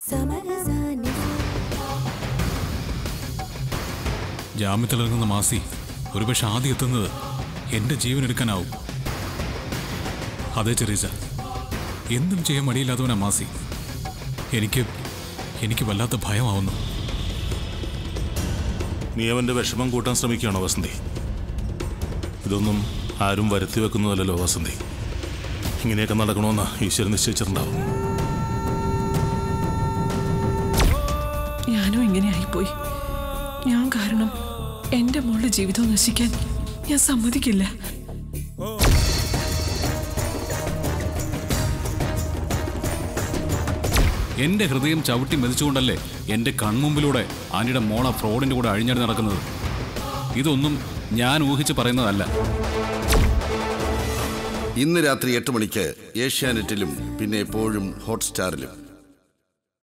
ജാമ്യത്തിലിറങ്ങുന്ന മാസി ഒരുപക്ഷെ ആദ്യം എത്തുന്നത് എന്റെ ജീവൻ എടുക്കാനാവും അതെ ചെറീസ എന്തും ചെയ്യാൻ മടിയില്ലാത്തവനാ മാസി എനിക്ക് എനിക്ക് വല്ലാത്ത ഭയമാവുന്നു നീ അവന്റെ വിഷമം കൂട്ടാൻ ശ്രമിക്കുകയാണോ വസന്തി ഇതൊന്നും ആരും വരുത്തി വെക്കുന്നതല്ലല്ലോ വസന്തി ഇങ്ങനെയൊക്കെ നടക്കണമെന്ന് ഈശ്വരൻ നിശ്ചയിച്ചിട്ടുണ്ടാവും ഞാനും ഇങ്ങനെ ആയിപ്പോയി ഞാൻ കാരണം എന്റെ മോളുടെ ജീവിതം നശിക്കാൻ ഞാൻ സമ്മതിക്കില്ല എന്റെ ഹൃദയം ചവിട്ടി മെതിച്ചുകൊണ്ടല്ലേ എന്റെ കൺമുമ്പിലൂടെ ആന്റിയുടെ മോള ഫ്രോഡിന്റെ കൂടെ അഴിഞ്ഞടി നടക്കുന്നത് ഇതൊന്നും ഞാൻ ഊഹിച്ച് പറയുന്നതല്ല ഇന്ന് രാത്രി എട്ട് മണിക്ക് ഏഷ്യാനെറ്റിലും പിന്നെ എപ്പോഴും ഹോട്ട്സ്റ്റാറിലും